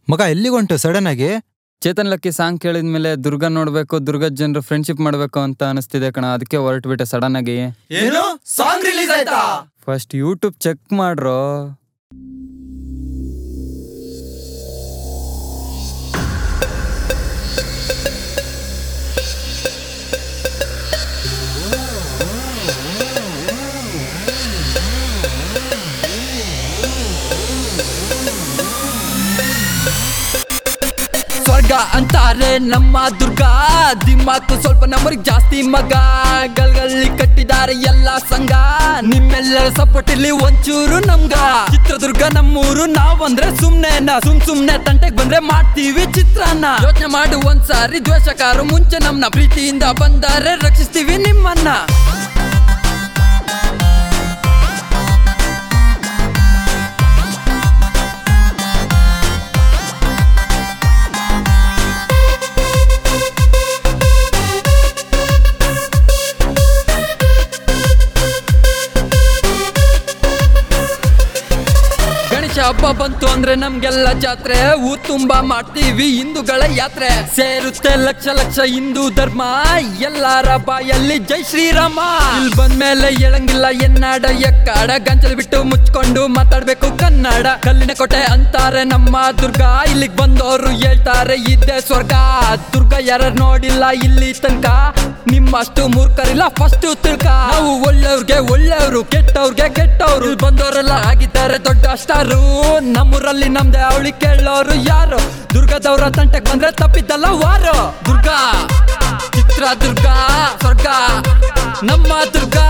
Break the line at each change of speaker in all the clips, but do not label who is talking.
ಮಗ ಎಲ್ಲಿಗೊಂಟು ಸಡನ್ ಆಗಿ
ಚೇತನ್ ಲಕ್ಕಿ ಸಾಂಗ್ ಕೇಳಿದ್ಮೇಲೆ ದುರ್ಗ ನೋಡ್ಬೇಕು ದುರ್ಗದ ಜನರು ಫ್ರೆಂಡ್ಶಿಪ್ ಮಾಡ್ಬೇಕು ಅಂತ ಅನಿಸ್ತಿದೆ ಕಣ ಅದಕ್ಕೆ ಹೊರಟ್ಬಿಟ್ಟೆ ಸಡನ್ ಆಗಿ
ಏನು ಸಾಂಗ್ ರಿಲೀಸ್ ಆಯ್ತಾ
ಫಸ್ಟ್ ಯೂಟ್ಯೂಬ್ ಚೆಕ್ ಮಾಡ್ರೋ
ಸ್ವರ್ಗ ಅಂತಾರೆ ನಮ್ಮ ದುರ್ಗ ದಿಮಾಕು ಸ್ವಲ್ಪ ನಮ್ಮರಿಗೆ ಜಾಸ್ತಿ ಮಗ ಗಲ್ಗಲ್ಲಿ ಕಟ್ಟಿದ್ದಾರೆ ಎಲ್ಲ ಸಂಘ ನಿಮ್ಮೆಲ್ಲರ ಸಪೋರ್ಟ್ ಇಲ್ಲಿ ಒಂಚೂರು ನಮ್ಗ ಚಿತ್ರದುರ್ಗ ನಮ್ಮೂರು ನಾವಂದ್ರೆ ಸುಮ್ನೆ ಸುಮ್ ಸುಮ್ನೆ ತಂಟೆಗ್ ಬಂದ್ರೆ ಮಾಡ್ತೀವಿ ಚಿತ್ರಾನ್ನ ಯೋಚನೆ ಮಾಡು ಒಂದ್ಸಾರಿ ದ್ವೇಷಕಾರು ಮುಂಚೆ ನಮ್ನ ಪ್ರೀತಿಯಿಂದ ಬಂದರೆ ರಕ್ಷಿಸ್ತೀವಿ ನಿಮ್ಮನ್ನ ಗಣೇಶ ಹಬ್ಬ ಬಂತು ಅಂದ್ರೆ ನಮ್ಗೆಲ್ಲ ಜಾತ್ರೆ ಊ ತುಂಬಾ ಮಾಡ್ತೀವಿ ಹಿಂದೂಗಳ ಯಾತ್ರೆ ಸೇರುತ್ತೆ ಲಕ್ಷ ಲಕ್ಷ ಹಿಂದೂ ಧರ್ಮ ಎಲ್ಲಾರ ಬಾಯಲ್ಲಿ ಜೈ ಶ್ರೀರಾಮ ಇಲ್ಲಿ ಬಂದ್ಮೇಲೆ ಹೇಳಂಗಿಲ್ಲ ಎನ್ನಾಡ ಎಕ್ಕಾಡ ಗಂಚಲ್ ಬಿಟ್ಟು ಮುಚ್ಕೊಂಡು ಮಾತಾಡ್ಬೇಕು ಕನ್ನಡ ಕಲ್ಲಿನ ಕೋಟೆ ಅಂತಾರೆ ನಮ್ಮ ದುರ್ಗ ಇಲ್ಲಿಗ್ ಬಂದವರು ಹೇಳ್ತಾರೆ ಇದ್ದೆ ಸ್ವರ್ಗ ದುರ್ಗ ಯಾರು ನೋಡಿಲ್ಲ ಇಲ್ಲಿ ತನಕ ನಿಮ್ಮಷ್ಟು ಮೂರ್ಖರಿಲ್ಲ ಫಸ್ಟ್ ತಿಳ್ಕ ನಾವು ಒಳ್ಳೆಯವ್ರಿಗೆ ಒಳ್ಳೆಯವರು ಕೆಟ್ಟವ್ರಿಗೆ ಕೆಟ್ಟವ್ರು ಇಲ್ಲಿ ಬಂದವರೆಲ್ಲ ಆಗಿದ್ದಾರೆ ದೊಡ್ಡ ಸ್ಟಾರು ನಮ್ಮೂರಲ್ಲಿ ನಮ್ದೆ ಅವಳಿ ಕೇಳೋರು ಯಾರು ದುರ್ಗದವ್ರ ತಂಟೆಗ್ ಬಂದ್ರೆ ತಪ್ಪಿದ್ದಲ್ಲ ವಾರು ದುರ್ಗಾ ಚಿತ್ರ ದುರ್ಗಾ ಸ್ವರ್ಗ ನಮ್ಮ ದುರ್ಗಾ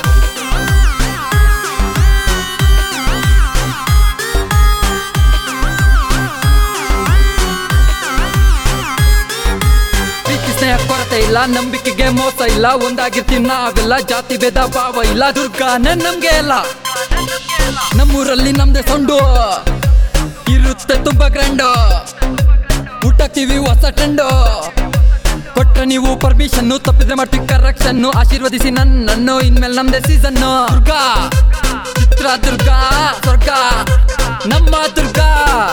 ಪ್ರೀತಿ ಸ್ನೇಹ ಕೊರತೆ ಇಲ್ಲ ನಂಬಿಕೆಗೆ ಮೋಸ ಇಲ್ಲ ಒಂದಾಗಿರ್ತೀವಿ ನಾವೆಲ್ಲ ಜಾತಿ ಭೇದ ಭಾವ ಇಲ್ಲ ದುರ್ಗಾನೇ ನಮ್ಗೆ ಎಲ್ಲ ನಮ್ಮೂರಲ್ಲಿ ನಮ್ದೆ ಸೌಂಡು ಇರುತ್ತೆ ತುಂಬಾ ಗ್ರ್ಯಾಂಡು ಊಟಕ್ತೀವಿ ಹೊಸ ಟ್ರೆಂಡು ಕೊಟ್ರೆ ನೀವು ಪರ್ಮಿಷನ್ ತಪ್ಪಿದ್ರೆ ಮಾಡ್ತೀವಿ ಕರೆಕ್ಷನ್ ಆಶೀರ್ವದಿಸಿ ನನ್ನನ್ನು ಇನ್ಮೇಲೆ ನಮ್ದೆ ಸೀಸನ್ ದುರ್ಗಾ ಚಿತ್ರ ದುರ್ಗಾ ಸ್ವರ್ಗ ನಮ್ಮ Durga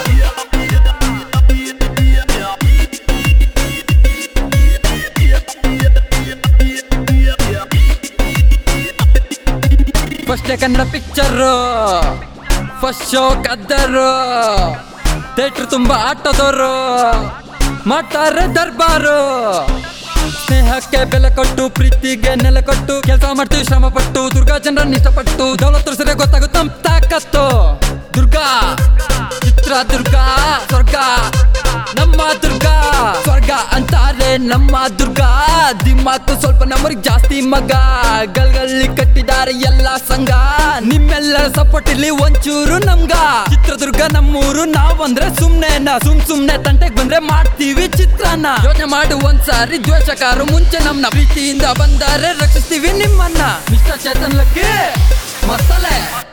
first Kannada picture first show ಕದ್ದರು ಥಿಯೇಟ್ರ್ ತುಂಬಾ ಆಟೋದವರು ಮಾಡ್ತಾರೆ ದರ್ಬಾರು ಸ್ನೇಹಕ್ಕೆ ಬೆಲೆ ಕೊಟ್ಟು ಪ್ರೀತಿಗೆ ನೆಲೆ ಕೊಟ್ಟು ಕೆಲಸ ಮಾಡ್ತೀವಿ ಶ್ರಮ ಪಟ್ಟು ದುರ್ಗಾ ಜನರನ್ನ ಇಷ್ಟಪಟ್ಟು ದೌಲತ್ ಸರಿ ಗೊತ್ತಾಗುತ್ತೆ ನಮ್ ತಾಕತ್ತು ದುರ್ಗಾ ಚಿತ್ರ ದುರ್ಗಾ ಸ್ವರ್ಗ ನಮ್ಮ ದುರ್ಗಾ ಸ್ವರ್ಗ ಅಂತಾರೆ ನಮ್ಮ ದುರ್ಗಾ ದಿಮಾಕು ಸ್ವಲ್ಪ ನಮ್ಮರಿಗೆ ಜಾಸ್ತಿ ಮಗ ಗಲ್ಗಲ್ಲಿ ಕಟ್ಟಿದ್ದಾರೆ ಎಲ್ಲ ಸಂಘ ನಿಮ್ಮೆಲ್ಲರ ಸಪೋರ್ಟ್ ಇಲ್ಲಿ ಒಂಚೂರು ನಮ್ಗ ಚಿತ್ರದುರ್ಗ ನಮ್ಮೂರು ನಾವಂದ್ರೆ ಸುಮ್ನೆ ಸುಮ್ ಸುಮ್ನೆ ತಂಟೆಗ್ ಬಂದ್ರೆ ಮಾಡ್ತೀವಿ ಚಿತ್ರಾನ್ನ ಯೋಚನೆ ಮಾಡು ಒಂದ್ಸಾರಿ ದ್ವೇಷಕಾರು ಮುಂಚೆ ನಮ್ನ ಪ್ರೀತಿಯಿಂದ ಬಂದರೆ ರಕ್ಷಿಸ್ತೀವಿ ನಿಮ್ಮನ್ನ ಮಿಸ್ಟರ್ ಚೇತನ್ ಲಕ್ಕಿ ಮಸಾಲೆ